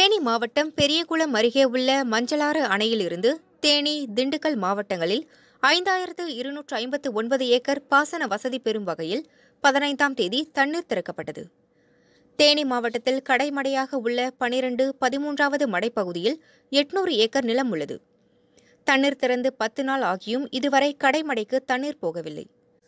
தேனி மாவட்டம் பெரியகுளம் அருகே உள்ள மஞ்சளாறு அணையிலிருந்து தேனி திண்டுக்கல் மாவட்டங்களில் ஐந்தாயிரத்து இருநூற்று ஐம்பத்து ஒன்பது ஏக்கர் பாசன வசதி பெறும் வகையில் பதினைந்தாம் தேதி தண்ணீர் திறக்கப்பட்டது தேனி மாவட்டத்தில் கடைமடையாக உள்ள பனிரெண்டு பதிமூன்றாவது மடைப்பகுதியில் எட்நூறு ஏக்கர் நிலம் உள்ளது தண்ணீர் திறந்து பத்து நாள் ஆகியும் இதுவரை கடைமடைக்கு தண்ணீர் போகவில்லை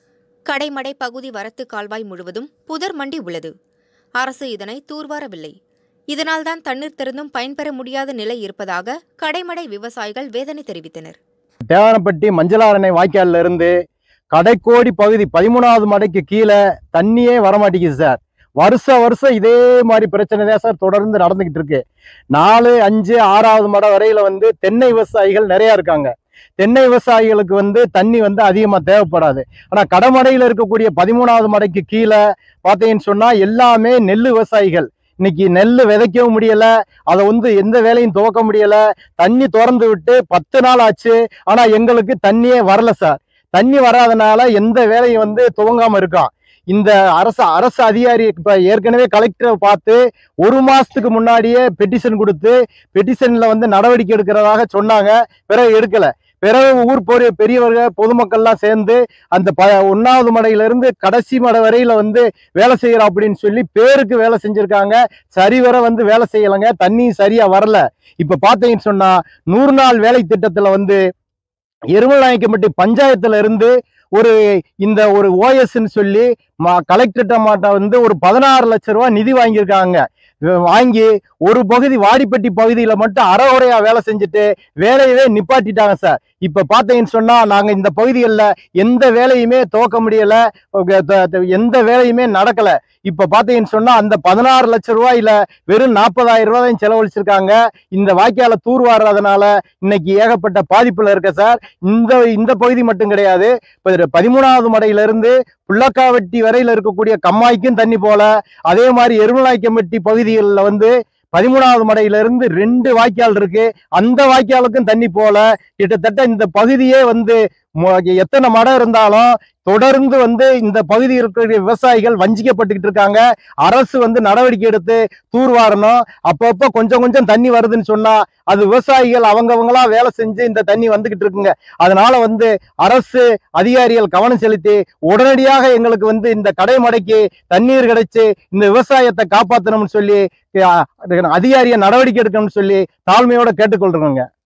கடைமடை பகுதி வரத்து கால்வாய் முழுவதும் புதர் மண்டி உள்ளது அரசு இதனை தூர்வாரவில்லை இதனால்தான் தண்ணீர் திறந்தும் பயன்பெற முடியாத நிலை இருப்பதாக கடைமடை விவசாயிகள் வேதனை தெரிவித்தனர் தேவனப்பட்டி மஞ்சளாரணை வாய்க்கால்ல இருந்து கடைக்கோடி பகுதி பதிமூணாவது மடைக்கு கீழே தண்ணியே வரமாட்டேங்குது சார் வருஷ வருஷம் இதே மாதிரி பிரச்சனை தான் சார் தொடர்ந்து நடந்துகிட்டு இருக்கு நாலு அஞ்சு ஆறாவது மடை வரையில வந்து தென்னை விவசாயிகள் நிறைய இருக்காங்க தென்னை விவசாயிகளுக்கு வந்து தண்ணி வந்து அதிகமாக தேவைப்படாது ஆனால் கடமடையில் இருக்கக்கூடிய பதிமூணாவது மடைக்கு கீழே பார்த்தீங்கன்னு சொன்னால் எல்லாமே நெல் விவசாயிகள் இன்னைக்கு நெல் விதைக்கவும் முடியல அதை வந்து எந்த வேலையும் துவக்க முடியல தண்ணி திறந்து விட்டு பத்து நாள் ஆச்சு ஆனா எங்களுக்கு தண்ணியே வரல சார் தண்ணி வராதனால எந்த வேலையும் வந்து துவங்காம இருக்கான் இந்த அரசு அரசு அதிகாரி இப்ப ஏற்கனவே கலெக்டரை பார்த்து ஒரு மாசத்துக்கு முன்னாடியே பெட்டிஷன் கொடுத்து பெட்டிஷன்ல வந்து நடவடிக்கை எடுக்கிறதாக சொன்னாங்க பிறகு எடுக்கல பிறகு ஊர் பொறு பெரியவர்கள் பொதுமக்கள்லாம் சேர்ந்து அந்த ப ஒன்னாவது மடையில இருந்து கடைசி மடை வரையில வந்து வேலை செய்யறோம் அப்படின்னு சொல்லி பேருக்கு வேலை செஞ்சிருக்காங்க சரிவர வந்து வேலை செய்யலைங்க தண்ணி சரியா வரல இப்ப பாத்தீங்கன்னு சொன்னா நூறு நாள் வேலை திட்டத்துல வந்து எருமநாயக்கம்பட்டி பஞ்சாயத்துல இருந்து ஒரு இந்த ஒரு ஓஎஸ்ன்னு சொல்லி கலெக்டர்கிட்ட மாட்ட வந்து ஒரு பதினாறு லட்ச ரூபாய் நிதி வாங்கியிருக்காங்க வ- வாங்கி ஒரு பகுதி வாடிப்பட்டி பகுதியில மட்டும் அறகுறையா வேலை செஞ்சுட்டு வேலையவே நிப்பாட்டிட்டாங்க சார் இப்ப பாத்தீங்கன்னு சொன்னா நாங்க இந்த பகுதிகளில் எந்த வேலையுமே துவக்க முடியல உங்க த- த- எந்த வேலையுமே நடக்கல இப்ப பாத்தீங்கன்னு சொன்னா அந்த பதினாறு லட்ச ரூபாயில வெறும் நாற்பதாயிரம் ரூபாய் தான் செலவழிச்சிருக்காங்க இந்த வாய்க்கால தூர்வாடுறதுனால இன்னைக்கு ஏகப்பட்ட பாதிப்புல இருக்க சார் இந்த இந்த பகுதி மட்டும் கிடையாது இப்ப இதுல பதிமூணாவது மடையில இருந்து புள்ளக்காவட்டி வரையில இருக்கக்கூடிய கம்மாய்க்கும் தண்ணி போல அதே மாதிரி எருமலாய்க்கம்பட்டி பகுதிகளில் வந்து பதிமூணாவது மடையில இருந்து ரெண்டு வாய்க்கால் இருக்கு அந்த வாய்க்காலுக்கும் தண்ணி போல கிட்டத்தட்ட இந்த பகுதியே வந்து மொ- எத்தனை மடம் இருந்தாலும் தொடர்ந்து வந்து இந்த பகுதியில் இருக்கக்கூடிய விவசாயிகள் வஞ்சிக்கப்பட்டுக்கிட்டு இருக்காங்க அரசு வந்து நடவடிக்கை எடுத்து தூர்வாரணும் அப்பப்போ கொஞ்சம் கொஞ்சம் தண்ணி வருதுன்னு சொன்னா அது விவசாயிகள் அவங்கவங்களா வேலை செஞ்சு இந்த தண்ணி வந்துகிட்டு இருக்குங்க அதனால வந்து அரசு அதிகாரிகள் கவனம் செலுத்தி உடனடியாக எங்களுக்கு வந்து இந்த கடைமடைக்கு தண்ணீர் கிடைச்சு இந்த விவசாயத்தை காப்பாற்றணும்னு சொல்லி அஹ், அதிகாரியை நடவடிக்கை எடுக்கணும்னு சொல்லி தாழ்மையோட கேட்டுக்கொள்றோங்க